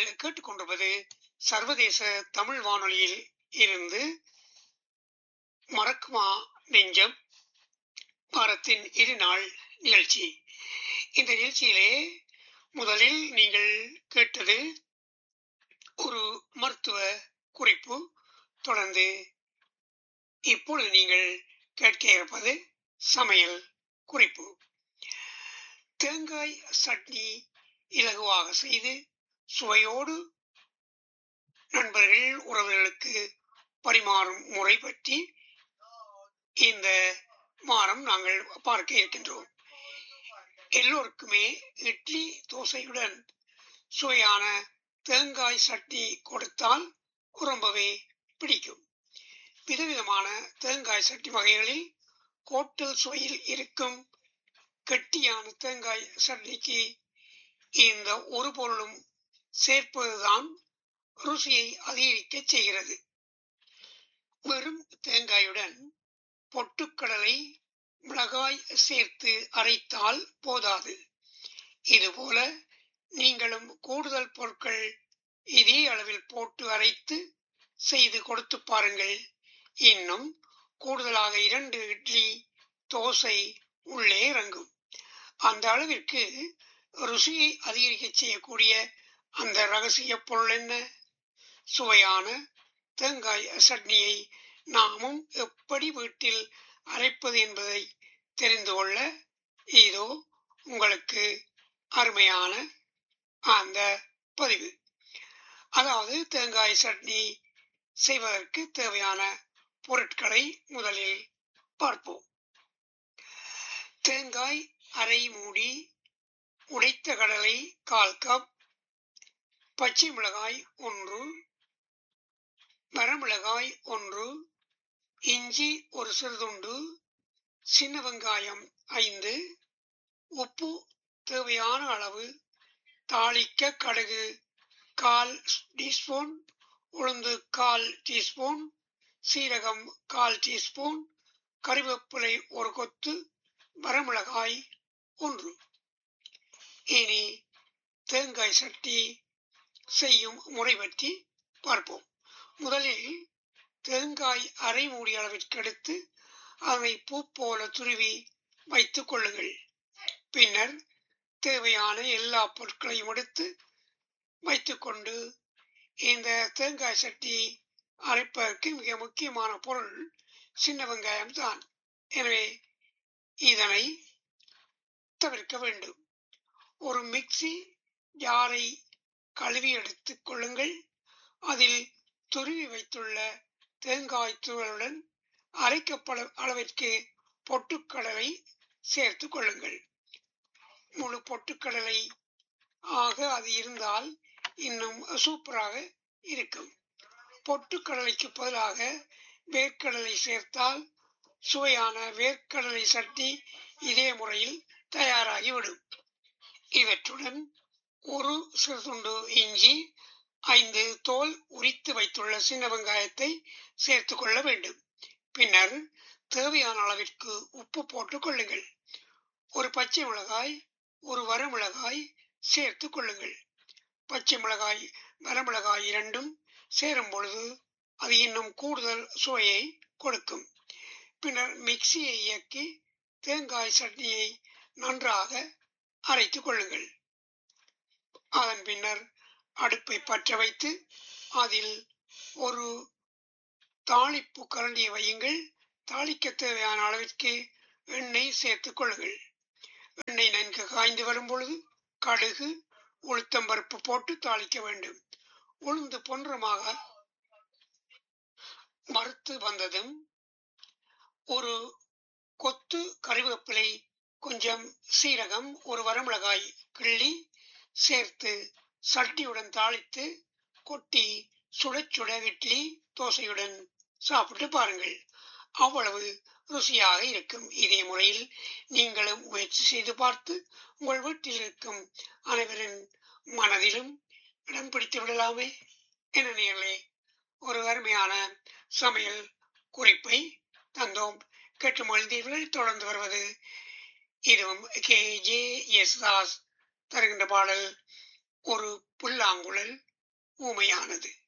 நீங்கள் கேட்டுக்கொண்டிருப்பது சர்வதேச தமிழ் வானொலியில் இருந்து மறக்குமா நெஞ்சம் வாரத்தின் இரு நாள் நிகழ்ச்சி இந்த நிகழ்ச்சியிலே முதலில் நீங்கள் கேட்டது ஒரு மருத்துவ குறிப்பு தொடர்ந்து இப்பொழுது நீங்கள் கேட்க இருப்பது சமையல் குறிப்பு தேங்காய் சட்னி இலகுவாக செய்து சுவையோடு நண்பர்கள் உறவுகளுக்கு பரிமாறும் முறை பற்றி இந்த வாரம் நாங்கள் பார்க்க இருக்கின்றோம் எல்லோருக்குமே இட்லி தோசையுடன் சுவையான தேங்காய் சட்னி கொடுத்தால் ரொம்பவே பிடிக்கும் விதவிதமான தேங்காய் சட்னி வகைகளில் கோட்டல் சுவையில் இருக்கும் கெட்டியான தேங்காய் சட்னிக்கு இந்த ஒரு பொருளும் சேர்ப்பதுதான் ருசியை அதிகரிக்க செய்கிறது வெறும் தேங்காயுடன் பொட்டுக்கடலை மிளகாய் சேர்த்து அரைத்தால் போதாது இதுபோல நீங்களும் கூடுதல் பொருட்கள் இதே அளவில் போட்டு அரைத்து செய்து கொடுத்து பாருங்கள் இன்னும் கூடுதலாக இரண்டு இட்லி தோசை உள்ளே இறங்கும் அந்த அளவிற்கு ருசியை அதிகரிக்க செய்யக்கூடிய அந்த ரகசிய பொருள் என்ன சுவையான தேங்காய் சட்னியை நாமும் எப்படி வீட்டில் அரைப்பது என்பதை தெரிந்து கொள்ள இதோ உங்களுக்கு அருமையான அந்த பதிவு அதாவது தேங்காய் சட்னி செய்வதற்கு தேவையான பொருட்களை முதலில் பார்ப்போம் தேங்காய் அரை மூடி உடைத்த கடலை கால் கப் பச்சை மிளகாய் ஒன்று வரமிளகாய் ஒன்று இஞ்சி ஒரு சிறுதுண்டு சின்ன வெங்காயம் ஐந்து உப்பு தேவையான அளவு தாளிக்க கடுகு கால் டீஸ்பூன் உளுந்து கால் டீஸ்பூன் சீரகம் கால் டீஸ்பூன் கறிவேப்பிலை ஒரு கொத்து வரமிளகாய் ஒன்று இனி தேங்காய் சட்டி செய்யும் முறை பற்றி பார்ப்போம் முதலில் தேங்காய் அரை மூடி அளவிற்கு எடுத்து அதனை பூ போல துருவி வைத்துக் கொள்ளுங்கள் பின்னர் தேவையான எல்லா பொருட்களையும் எடுத்து வைத்துக்கொண்டு இந்த தேங்காய் சட்டி அரைப்பதற்கு மிக முக்கியமான பொருள் சின்ன வெங்காயம் தான் எனவே இதனை தவிர்க்க வேண்டும் ஒரு மிக்சி ஜாரை கழுவி எடுத்துக் கொள்ளுங்கள் அதில் துருவி வைத்துள்ள தேங்காய் தூளுடன் அரைக்கப்பட அளவிற்கு பொட்டுக்கடலை சேர்த்துக் கொள்ளுங்கள் முழு பொட்டுக்கடலை ஆக அது இருந்தால் இன்னும் சூப்பராக இருக்கும் பொட்டுக்கடலைக்கு பதிலாக வேர்க்கடலை சேர்த்தால் சுவையான வேர்க்கடலை சட்டி இதே முறையில் தயாராகிவிடும் இவற்றுடன் ஒரு சிறுதுண்டு இஞ்சி ஐந்து தோல் உரித்து வைத்துள்ள சின்ன வெங்காயத்தை சேர்த்து கொள்ள வேண்டும் பின்னர் தேவையான அளவிற்கு உப்பு போட்டுக் கொள்ளுங்கள் ஒரு பச்சை மிளகாய் ஒரு வரமிளகாய் சேர்த்து கொள்ளுங்கள் பச்சை மிளகாய் வரமிளகாய் இரண்டும் சேரும் பொழுது அது இன்னும் கூடுதல் சுவையை கொடுக்கும் பின்னர் மிக்சியை இயக்கி தேங்காய் சட்னியை நன்றாக அரைத்துக் கொள்ளுங்கள் அதன் பின்னர் அடுப்பை பற்ற வைத்து அதில் ஒரு தாளிப்பு கரண்டியை வையுங்கள் தாளிக்க தேவையான அளவிற்கு எண்ணெய் சேர்த்துக் கொள்ளுங்கள் எண்ணெய் நன்கு காய்ந்து வரும் பொழுது கடுகு உளுத்தம்பருப்பு போட்டு தாளிக்க வேண்டும் உளுந்து பொன்றமாக மறுத்து வந்ததும் ஒரு கொத்து கறிவேப்பிலை கொஞ்சம் சீரகம் ஒரு வரமிளகாய் கிள்ளி சேர்த்து சட்டியுடன் தாளித்து கொட்டி சுட சுட இட்லி தோசையுடன் சாப்பிட்டு பாருங்கள் அவ்வளவு ருசியாக இருக்கும் இதே முறையில் நீங்களும் முயற்சி செய்து பார்த்து உங்கள் வீட்டில் இருக்கும் அனைவரின் மனதிலும் இடம் பிடித்து விடலாமே என நேர்களே ஒரு அருமையான சமையல் குறிப்பை தந்தோம் கேட்டு மொழிந்தீர்கள் தொடர்ந்து வருவது இதுவும் கே ஜே எஸ் தாஸ் தருகின்ற பாடல் ஒரு புல்லாங்குழல் ஊமையானது